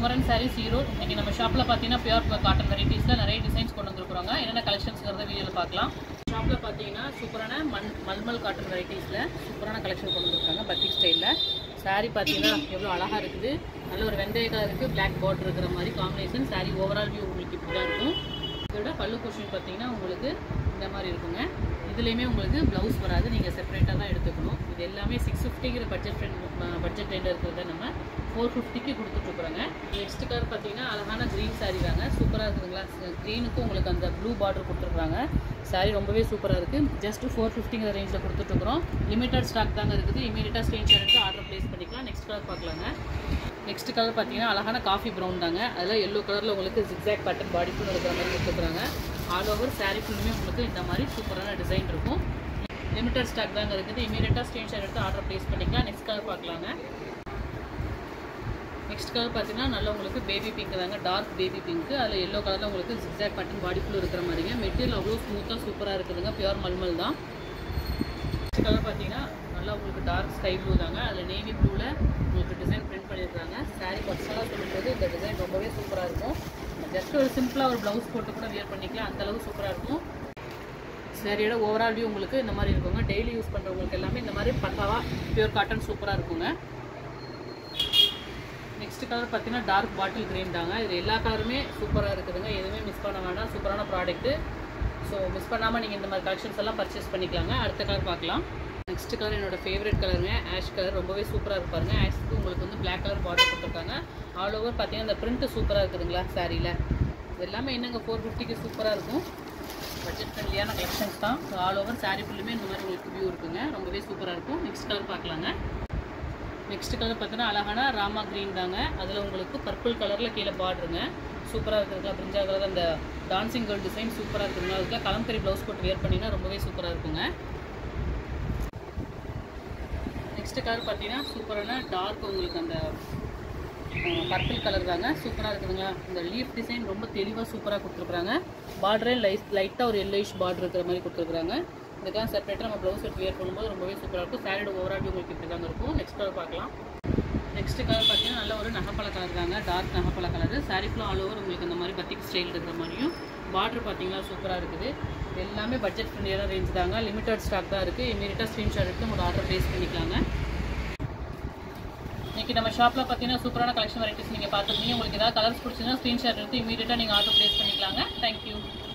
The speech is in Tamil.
குமரன் சாரீஸ் ஈரோடு இன்னைக்கு நம்ம ஷாப்பில் பார்த்தீங்கன்னா பியூர் காட்டன் வெரைட்டிஸில் நிறைய டிசைன்ஸ் கொண்டு வந்துருக்குறாங்க என்னென்ன கலெக்ஷன்ஸ்ங்கிறத வீடியோவில் பார்க்கலாம் ஷாப்பில் பார்த்தீங்கன்னா சூப்பரான மண் மல்மல் காட்டன் வெரைட்டிஸில் சூப்பரான கலெக்ஷன் கொண்டு வந்திருக்காங்க பத்திக் ஸ்டைலில் saree பார்த்தீங்கன்னா எவ்வளோ அழகாக இருக்குது நல்ல ஒரு வெந்தய கலருக்கு பிளாக் பார்டர் இருக்கிற மாதிரி காம்பினேஷன் saree ஓவரால் வியூ உங்களுக்கு இப்படி தான் இருக்கும் இதோட பல்லு போர்ஷன் பார்த்தீங்கன்னா உங்களுக்கு இந்த மாதிரி இருக்குங்க இதுலேயுமே உங்களுக்கு ப்ளவுஸ் வராது நீங்கள் செப்பரேட்டாக தான் எடுத்துக்கணும் இது எல்லாமே சிக்ஸ் ஃபிஃப்டிங்கிற பட்ஜெட் பட்ஜெட் ரேட்டில் இருக்கிறத நம்ம ஃபோர் ஃபிஃப்டிக்கு கொடுத்துட்ருக்குறோங்க நெக்ஸ்ட் கலர் பார்த்தீங்கன்னா அழகான க்ரீன் saree தாங்க சூப்பராக இருக்குதுங்களா க்ரீனுக்கும் உங்களுக்கு அந்த ப்ளூ பார்டர் கொடுத்துருக்குறாங்க saree ரொம்பவே சூப்பராக இருக்குது ஜஸ்ட் ஃபோர் ஃபிஃப்டிங்கிற ரேஞ்சில் கொடுத்துட்ருக்குறோம் லிமிட்டட் ஸ்டாக் தாங்க இருக்குது இமீடியட்டாக ஸ்க்ரீன்ஷாட் எடுத்து ஆர்டர் ப்ளேஸ் பண்ணிக்கலாம் நெக்ஸ்ட் கலர் பார்க்கலாங்க நெக்ஸ்ட் கலர் பார்த்தீங்கன்னா அழகான காஃபி ப்ரௌன் தாங்க அதில் எல்லோ கலரில் உங்களுக்கு ஜிக்ஸாக் பட்டன் பாடி ஃபுல் இருக்கிற மாதிரி கொடுத்துருக்குறாங்க ஆல் ஓவர் saree ஃபுல்லுமே உங்களுக்கு இந்த மாதிரி சூப்பரான டிசைன் இருக்கும் லிமிட்டட் ஸ்டாக் தாங்க இருக்குது இமீடியட்டாக ஸ்க்ரீன்ஷாட் எடுத்து ஆர்டர் ப்ளேஸ் பண்ணிக்கலாம் நெக்ஸ்ட் கலர் பார்க்கலாங்க நெக்ஸ்ட் கலர் பார்த்தீங்கன்னா நல்லா உங்களுக்கு பேபி பிங்க் தாங்க டார்க் பேபி பிங்க் அதில் எல்லோ கலரில் உங்களுக்கு ஜிக்ஸாக் பட்டன் பாடி ஃபுல் இருக்கிற மாதிரிங்க மெட்டீரியல் அவ்வளோ ஸ்மூத்தாக சூப்பராக இருக்குதுங்க பியூர் மல்மல் தான் நெக்ஸ்ட் கலர் பார்த்தீங்கன்னா நல்லா உங்களுக்கு டார்க் ஸ்கை ப்ளூ தாங்க அதில் நேவி ப்ளூவில் உங்களுக்கு டிசைன் பிரிண்ட் பண்ணியிருக்காங்க saree பர்சனலாக சொல்லும்போது இந்த டிசைன் ரொம்பவே சூப்பராக இருக்கும் ஜஸ்ட் ஒரு சிம்பிளாக ஒரு ப்ளவுஸ் போட்டு கூட வியர் பண்ணிக்கலாம் அந்த அளவுக்கு சூப்பராக இருக்கும் சாரியோட ஓவரால் வியூ உங்களுக்கு இந்த மாதிரி இருக்குங்க டெய்லி யூஸ் பண்ணுறவங்களுக்கு எல்லாமே இந்த மாதிரி பக்காவாக பியூர் காட்டன் சூப்பராக இருக்குங்க நெக்ஸ்ட் கலர் பார்த்தீங்கன்னா டார்க் பாட்டில் கிரீன் தாங்க இது எல்லா கலருமே சூப்பராக இருக்குதுங்க எதுவுமே மிஸ் பண்ண வேண்டாம் சூப்பரான ப்ராடக்ட்டு ஸோ மிஸ் பண்ணாமல் நீங்கள் இந்த மாதிரி கலெக்ஷன்ஸ் எல்லாம் பர்ச்சேஸ் பண்ணிக்கலாங்க அடுத்த கலர் பார்க்கலாம் நெக்ஸ்ட் கலர் என்னோட ஃபேவரட் கலருங்க ஆஷ் கலர் ரொம்பவே சூப்பராக இருப்பாருங்க ஆஷ்க்கு உங்களுக்கு வந்து பிளாக் கலர் பார்டர் கொடுத்துருக்காங்க ஆல் ஓவர் பார்த்தீங்கன்னா இந்த பிரிண்ட்டு சூப்பராக இருக்குதுங்களா சாரியில் இது எல்லாமே என்னங்க ஃபோர் ஃபிஃப்டிக்கு சூப்பராக இருக்கும் பட்ஜெட் ஃப்ரெண்ட்லியான கலெக்ஷன்ஸ் தான் ஸோ ஆல் ஓவர் சாரீ ஃபுல்லுமே இந்த மாதிரி உங்களுக்கு வியூ இருக்குங்க ரொம்பவே சூப்பராக இருக்கும் நெக்ஸ்ட் கலர் பார்க்கலாங்க நெக்ஸ்ட் கலர் பார்த்தீங்கன்னா அழகான ராமா க்ரீன் தாங்க அதில் உங்களுக்கு பர்பிள் கலரில் கீழே பார்டருங்க சூப்பராக இருக்குதுங்க பிரிஞ்சா கலர் அந்த டான்சிங் கேர்ள் டிசைன் சூப்பராக இருக்குதுங்க அதுக்குள்ள கலம்பரி ப்ளவுஸ் போட்டு வேர் பண்ணிங்கன்னா ரொம்பவே சூப்பராக இருக்குங்க நெக்ஸ்ட் கலர் பார்த்தீங்கன்னா சூப்பரான டார்க் உங்களுக்கு அந்த பர்பிள் கலர் தாங்க சூப்பராக இருக்குதுங்க இந்த லீஃப் டிசைன் ரொம்ப தெளிவாக சூப்பராக கொடுத்துருக்குறாங்க பார்டரே லைட் லைட்டாக ஒரு எல்லோயிஷ் பார்டர் இருக்கிற மாதிரி கொடுத்துருக்குறாங்க இதுக்காக செப்பரேட்டாக நம்ம ப்ளவுஸ் எடுத்து வேர் பண்ணும்போது ரொம்பவே சூப்பராக இருக்கும் சாரியோட ஓவரால் உங்களுக்கு இப்படி தாங்க இருக்கும் நெக்ஸ்ட் கலர் பார்க்கலாம் நெக்ஸ்ட் கலர் பார்த்தீங்கன்னா நல்ல ஒரு நகைப்பழ கலர் தாங்க டார்க் நகைப்பழ கலர் சாரி ஃபுல்லாக ஆல் ஓவர் உங்களுக்கு இந்த மாதிரி பத்திக் ஸ்டைல் இருக்கிற மாதிரியும் பார்டர் பார்த்தீங்கன்னா சூப்பராக இருக்குது இது எல்லாமே பட்ஜெட் ஃப்ரெண்ட்லியான ரேஞ்ச் தாங்க லிமிட்டட் ஸ்டாக் தான் இருக்குது இமீடியட்டாக ஸ்க்ரீன்ஷாட் எடுத்து உங்களோட ஆர்டர் ப்ளேஸ் பண்ணிக்கலாங்க இன்னைக்கு நம்ம ஷாப்பில் பார்த்தீங்கன்னா சூப்பரான கலெக்ஷன் வெரைட்டிஸ் நீங்கள் பார்த்துருந்தீங்க உங்களுக்கு ஏதாவது கலர்ஸ் பிடிச்சிருந்தா ஸ்க்ரீன்ஷாட் எடுத்து இமீடியட்டாக நீங்கள் ஆர்டர் ப்ளேஸ் பண்ணிக்கலாங்க தேங்க்யூ